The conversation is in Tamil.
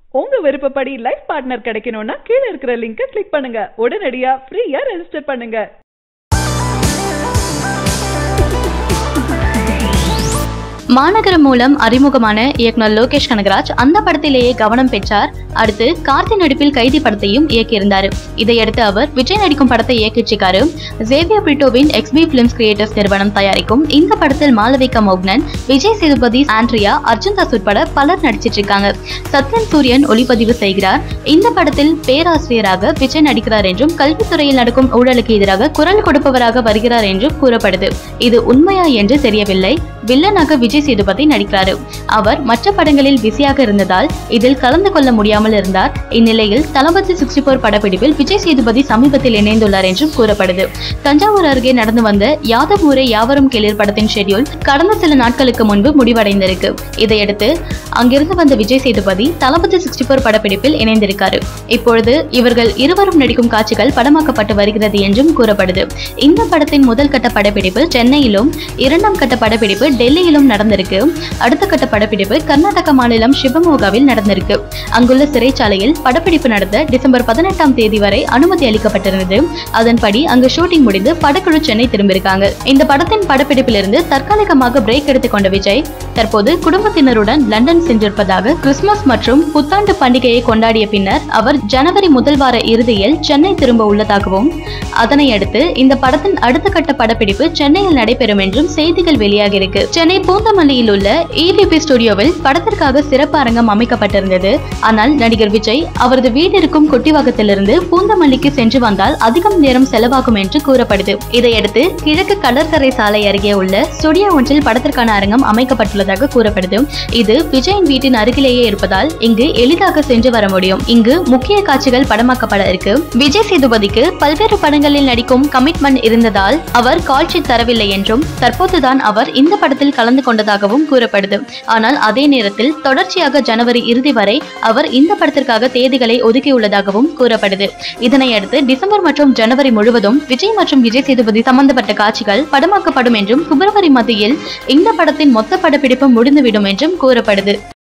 உங்க விருப்பப்படி லைஃப் பார்ட்னர் கிடைக்கணும்னா கீழ இருக்கிற லிங்கை கிளிக் பண்ணுங்க உடனடியா ஃப்ரீயா ரெஜிஸ்டர் பண்ணுங்க மாநகரம் மூலம் அறிமுகமான இயக்குனர் லோகேஷ் கனகராஜ் அந்த படத்திலேயே கவனம் பெற்றார் அடுத்து கார்த்தி நடிப்பில் கைதி படத்தையும் இயக்கியிருந்தார் இதையடுத்து அவர் விஜய் நடிக்கும் படத்தை இயக்கிச்சிருக்காரு ஜேவியர் பிரிட்டோவின் எக்ஸ்பி பிலிம்ஸ் கிரியேட்டர்ஸ் நிறுவனம் தயாரிக்கும் இந்த படத்தில் மாளவிகா மோகனன் விஜய் சேதுபதி ஆண்ட்ரியா அர்ஜுன் தாஸ் உட்பட பலர் நடிச்சிட்டு இருக்காங்க சத்யன் சூரியன் ஒளிப்பதிவு செய்கிறார் இந்த படத்தில் பேராசிரியராக விஜய் நடிக்கிறார் என்றும் கல்வித்துறையில் நடக்கும் ஊழலுக்கு எதிராக குரல் கொடுப்பவராக வருகிறார் என்றும் கூறப்படுது இது உண்மையா என்று தெரியவில்லை வில்லனாக விஜய் சேதுபதி நடிக்கிறாரு அவர் மற்ற படங்களில் பிஸியாக இருந்ததால் இதில் கலந்து கொள்ள முடியாமல் இருந்தார் இந்நிலையில் தளபதி சிக்ஸ்டி போர் படப்பிடிப்பில் விஜய் சேதுபதி சமீபத்தில் இணைந்துள்ளார் என்றும் கூறப்படுது தஞ்சாவூர் அருகே நடந்து வந்த யாதவ் ஊரே யாவரும் கேளீர் படத்தின் ஷெட்யூல் கடந்த சில நாட்களுக்கு முன்பு முடிவடைந்திருக்கு இதையடுத்து அங்கிருந்து வந்த விஜய் சேதுபதி தளபதி சிக்ஸ்டி போர் படப்பிடிப்பில் இணைந்திருக்காரு இப்பொழுது இவர்கள் இருவரும் நடிக்கும் காட்சிகள் படமாக்கப்பட்டு வருகிறது என்றும் கூறப்படுது இந்த படத்தின் முதல் கட்ட படப்பிடிப்பு சென்னையிலும் இரண்டாம் கட்ட படப்பிடிப்பு டெல்லியிலும் நடந்திருக்கு அடுத்த கட்ட படப்பிடிப்பு கர்நாடக மாநிலம் சிவமோகாவில் நடந்திருக்கு அங்குள்ள சிறைச்சாலையில் படப்பிடிப்பு நடந்த டிசம்பர் பதினெட்டாம் தேதி வரை அனுமதி அளிக்கப்பட்டிருந்தது அதன்படி அங்கு ஷூட்டிங் முடிந்து படக்குழு சென்னை திரும்பியிருக்காங்க இந்த படத்தின் படப்பிடிப்பிலிருந்து தற்காலிகமாக பிரேக் எடுத்துக் கொண்ட விஜய் தற்போது குடும்பத்தினருடன் லண்டன் சென்றிருப்பதாக கிறிஸ்துமஸ் மற்றும் புத்தாண்டு பண்டிகையை கொண்டாடிய பின்னர் அவர் ஜனவரி முதல் வார இறுதியில் சென்னை திரும்ப உள்ளதாகவும் அதனை அடுத்து இந்த படத்தின் அடுத்த கட்ட படப்பிடிப்பு சென்னையில் நடைபெறும் என்றும் செய்திகள் வெளியாகியிருக்கு சென்னை பூந்தமல்லியில் உள்ள இவிபி ஸ்டுடியோவில் படத்திற்காக சிறப்பு அரங்கம் அமைக்கப்பட்டிருந்தது ஆனால் நடிகர் விஜய் அவரது வீடு இருக்கும் கொட்டிவாக்கத்திலிருந்து பூந்தமல்லிக்கு சென்று வந்தால் அதிகம் நேரம் செலவாகும் என்று கூறப்படுது இதையடுத்து கிழக்கு கடற்கரை சாலை அருகே உள்ள ஸ்டுடியோ ஒன்றில் படத்திற்கான அரங்கம் அமைக்கப்பட்டுள்ளதாக கூறப்படுது இது விஜயின் வீட்டின் அருகிலேயே இருப்பதால் இங்கு எளிதாக சென்று வர முடியும் இங்கு முக்கிய காட்சிகள் படமாக்கப்பட இருக்கு விஜய் சேதுபதிக்கு பல்வேறு படங்களில் நடிக்கும் கமிட்மெண்ட் இருந்ததால் அவர் கால்ஷீட் தரவில்லை என்றும் தற்போதுதான் அவர் இந்த படத்தில் கலந்து கொண்டதாகவும் கூறப்படுது ஆனால் அதே நேரத்தில் தொடர்ச்சியாக ஜனவரி இறுதி வரை அவர் இந்த படத்திற்காக தேதிகளை ஒதுக்கியுள்ளதாகவும் கூறப்படுது இதனையடுத்து டிசம்பர் மற்றும் ஜனவரி முழுவதும் விஜய் மற்றும் விஜய் சேதுபதி சம்பந்தப்பட்ட காட்சிகள் படமாக்கப்படும் என்றும் பிப்ரவரி மத்தியில் இந்த படத்தின் மொத்த படப்பிடிப்பு முடிந்துவிடும் என்றும் கூறப்படுது